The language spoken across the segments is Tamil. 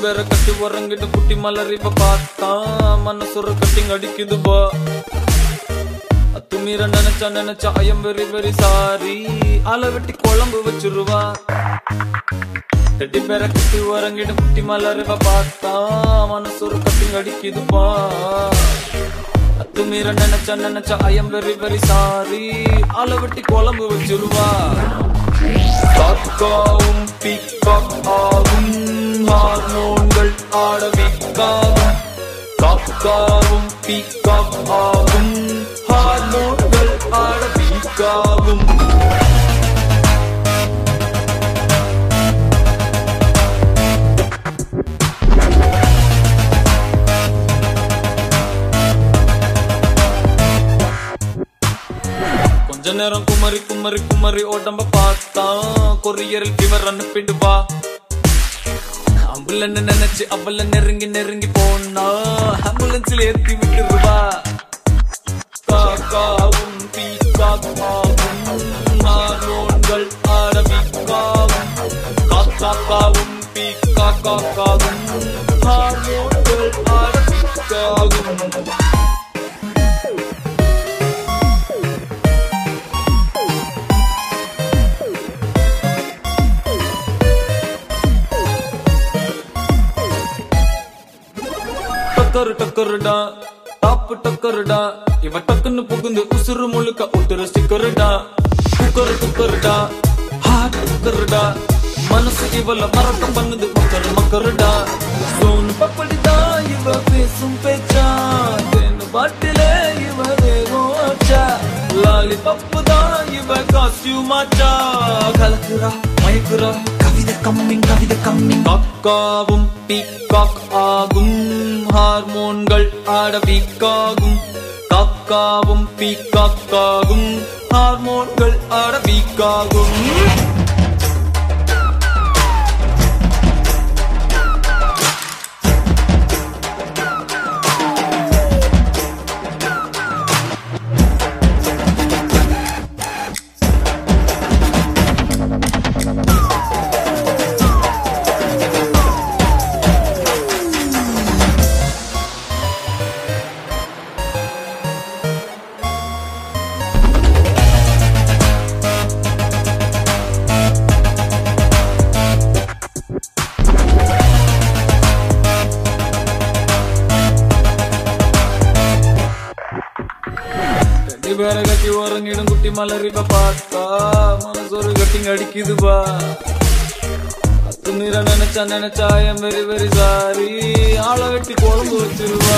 ಬೇರೆ ಕಟ್ಟಿ ಹೊರಂಗಿಟ್ಟು ಕುಟ್ಟಿ ಮಲರಿವ ಪಾತ ಮನಸ್ಸುರ ಕಟ್ಟಿಂಗ್ ಅಡಿಕಿದು ಬಾ அத்துமீற நினைச்சா நினைச்சா ஐயம் வெரி வெரி சாரி ஆளை வெட்டி குழம்பு வச்சிருவா தெட்டி பேர கட்டி உறங்கிட்டு குட்டி மலருவ பார்த்தா மனசொரு கட்டிங் அடிக்குதுப்பா அத்துமீற நினைச்சா நினைச்சா ஐயம் வெரி வெரி சாரி ஆளை வெட்டி குழம்பு வச்சிருவா காக்காவும் பீக்காக் ஆகும் ஹார்மோன்கள் ஆட வீக்காகும் காக்காவும் பீக்காக் ஆகும் ஹார்மோன்கள் ஆட வீக்காகும் கொஞ்ச நேரம் குமரி குமரி குமரி உடம்ப பார்த்தா கொரியரில் ஃபீவர் அனுப்பிடுவா அம்புலன்னு நினைச்சு அவள நெருங்கி நெருங்கி போனா ஆம்புலன்ஸ்ல ஏத்தி விட்டுருவா காக்காவும் பீக்காகும் ஹார்மோன்கள் ஆரம்பிக்காகும் காக்காவும் பீக்காக்காகும் ஹார்மோன்கள் ஆரம்பிக்காகும் டக்கரு டக்கருடா டாப்பு டக்கருடா இவ டக்குன்னு புகுந்து உசுறு முழுக்க ஒட்டுற ஸ்டிக்கருடா குக்கரு குக்கருடா ஹார்ட் குக்கருடா மனசு இவள மறக்கம் பண்ணுது மக்கரு மக்கருடா சோனு பப்படிதா இவ பேசும் பேச்சா தேனு பாட்டிலே இவ வேகம் ஆச்சா லாலி பப்பு தான் இவ காஸ்டியூம் ஆச்சா கலக்குறா மயக்குறா கவிதை கம்மி கவிதை கம்மி காக்காவும் பீக்காக் ஆகும் ஹார்மோன்கள் ஆட வீக்காகும் காக்காவும் பீக்காக்காகும் ஹார்மோன்கள் ஆட வீக்காகும் ரெண்டு பேரை கட்டி உறங்கிடும் குட்டி மலரிப்ப பார்த்தா மனசொரு கட்டிங் அடிக்குதுப்பா அத்து மீற நினைச்சா நினைச்சா என் வெரி வெரி சாரி ஆளை வெட்டி குழம்பு வச்சிருவா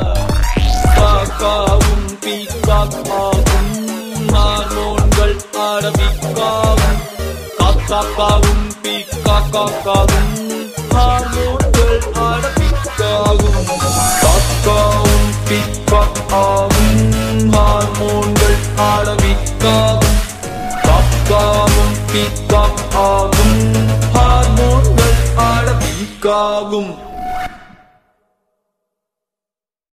காக்காவும் பீக்காக் ஆகும் ஹார்மோன்கள் ஆட வீக்காகும் காக்காக்காவும் பீக்காக்காகும் ஹார்மோன்கள் ஆட வீக்காகும் காக்காவும் பீக்காக் ஆகும் ஹார்மோன்கள் ஆட வீக்காகும் காக்காவும் பீக்காக் ஆகும் ஹார்மோன்கள் ஆட வீக்காகும்